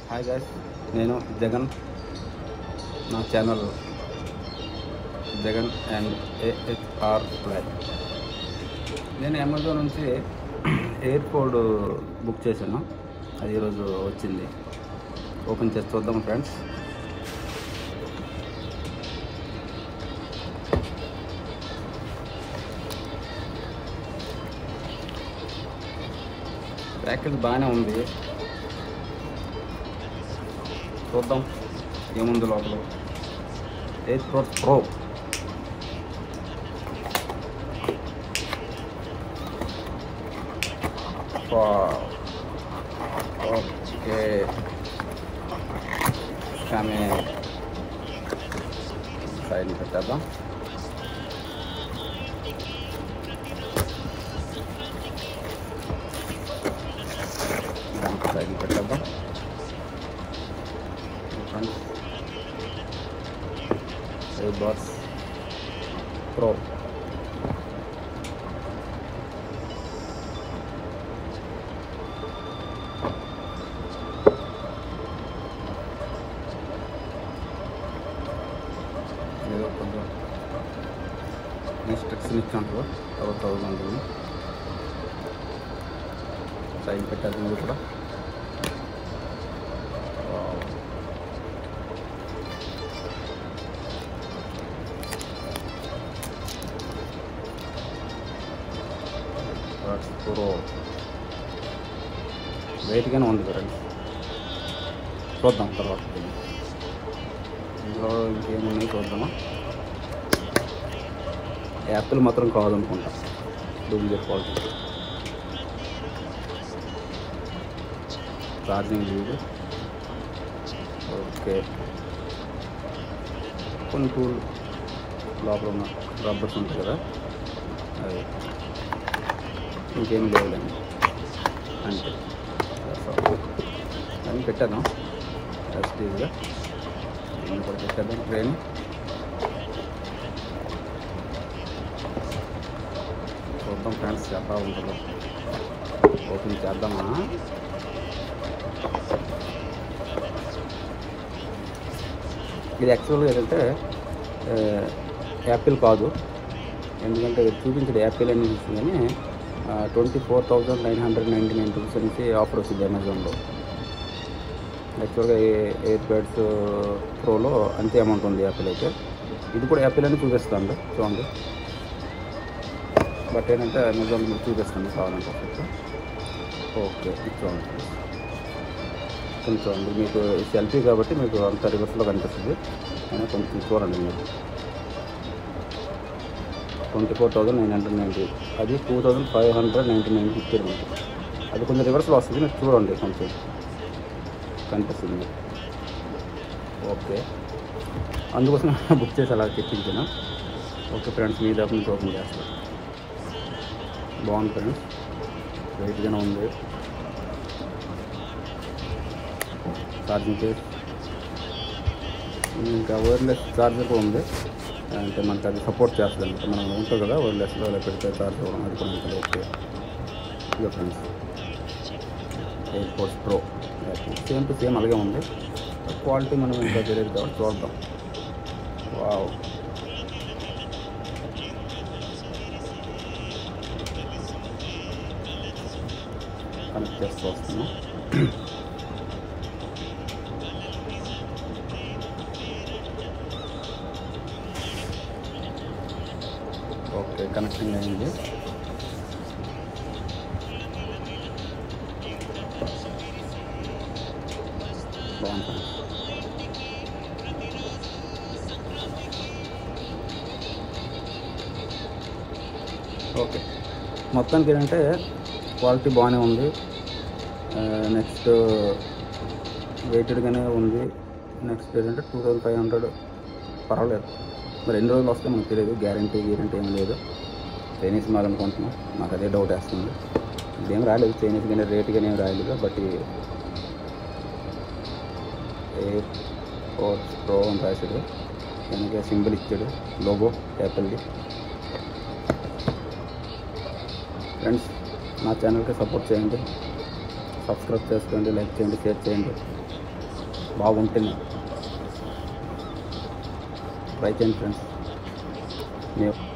Hi guys నేను జగన్ నా channel Jagan and ఏహెచ్ఆర్ ఫ్లైట్ నేను అమెజాన్ నుంచి ఎయిర్పోర్ట్ బుక్ చేశాను అది ఈరోజు వచ్చింది ఓపెన్ చేసి చూద్దాం ఫ్రెండ్స్ ప్యాకేజ్ బాగానే ఉంది చూద్దాం ఏముంది లోపల ఎయిర్పోర్ట్ ప్రో ఓకే ఆమె సైడ్ పెట్టేద్దాం దానికి సైడ్ పెట్టేద్దాం ఫ్రెండ్స్ ఎయిర్బాస్ ప్రో ఏదో కొంచెం ఇన్స్ట్రక్షన్ ఇచ్చాను తర్వాత థౌజండ్ సైన్ పెట్టాలి మీరు కూడా వావ్. That's pro. వెయిట్గానే ఉంది ఫ్రెండ్స్ చూద్దాం తర్వాత ఇందులో ఇంకేమున్నాయి చూద్దామా యాపిల్ మాత్రం కాదనుకుంటా duplicate quality charging lead okay కొన్ని టూల్ లోపల ఉన్న రబ్బర్స్ ఉంటాయి కదా అది ఇంకేం లేవులేండి అంతే అన్నీ పెట్టేద్దాం యాక్టివ్గా దీన్ని కూడా పెట్టేద్దాం ట్రైన్ చూద్దాం ఫ్రెండ్స్ ఎలా ఉంటుందో ఓపెన్ చేద్దామా ఇది యాక్చువల్గా ఏంటంటే ఆ, యాపిల్ కాదు ఎందుకంటే ఇది చూపించడు యాపిల్ అని చూస్తుంది కానీ twenty four thousand nine hundred ninety nine rupees అనేసి ఆఫర్ వచ్చింది అమెజాన్లో యాక్చువల్గా ఎయిర్ ప్యాడ్స్ ప్రోలో అంతే అమౌంట్ ఉంది యాపిల్ అయితే ఇది కూడా యాపిల్ అని చూపిస్తాను చూడండి బట్ ఏంటంటే అమెజాన్ మీకు చూపిస్తాను కావాలంటే ఒకటి. ఓకే ఇది చూడండి కొంచెం చూడండి మీకు సెల్ఫీ కాబట్టి మీకు అంత రివర్స్లో కనిపిస్తుంది అయినా కొంచెం చూడండి మీరు twenty four thousand nine hundred ninety అది two thousand five hundred ninety nine fifty ఉంది అది కొంచెం రివర్స్లో వస్తుంది మీరు చూడండి కొంచెం కనిపిస్తుంది మీకు ఓకే అందుకోసం బుక్ చేసి అలా తెప్పించాను ఓకే ఫ్రెండ్స్ మీ దగ్గర నుంచి ఓపెన్ చేస్తాను బాగుంది ఫ్రెండ్స్ వెయిట్గానే ఉంది ఛార్జింగ్ కేస్ ఇంకా వైర్లెస్ ఛార్జర్ కూడా ఉంది అంటే మనకి అది సపోర్ట్ చేస్తుంది అనమాట మనం ఉంటుంది కదా వైర్లెస్లో అలా పెడితే ఛార్జ్ అవ్వడం అది కూడా ఉంటుంది ఓకే ఇక friends air ports pro same to same అలాగే ఉంది క్వాలిటీ మనం ఇంకా తెలియదు కాబట్టి చూద్దాం వావ్ కనెక్ట్ చేస్తూ వస్తున్నాం ఓకే కనెక్టింగ్ అయింది బాగుంటుంది ఓకే మొత్తానికి ఏంటంటే క్వాలిటీ బాగానే ఉంది నెక్స్ట్ వెయిటెడ్గానే ఉంది నెక్స్ట్ ఏంటంటే టూ థౌజండ్ ఫైవ్ హండ్రెడ్ పర్వాలేదు మరి ఎన్ని రోజులు వస్తే మనకు తెలియదు గ్యారంటీ గ్యారంటీ ఏం లేదు చైనీస్ మాల్ అనుకుంటున్నాం నాకు అదే డౌట్ వేస్తుంది ఇదేం రాలేదు చైనీస్ కానీ రేట్ కానీ ఏం రాలేదు బట్ ఏ ఫోర్ ప్రో అని రాశాడు వెనక సింబల్ ఇచ్చాడు లోగో యాపిల్ది ఫ్రెండ్స్ నా ఛానల్కి సపోర్ట్ చేయండి సబ్స్క్రైబ్ చేసుకోండి లైక్ చేయండి షేర్ చేయండి బాగుంటుంది ట్రై చేయండి ఫ్రెండ్స్ మేము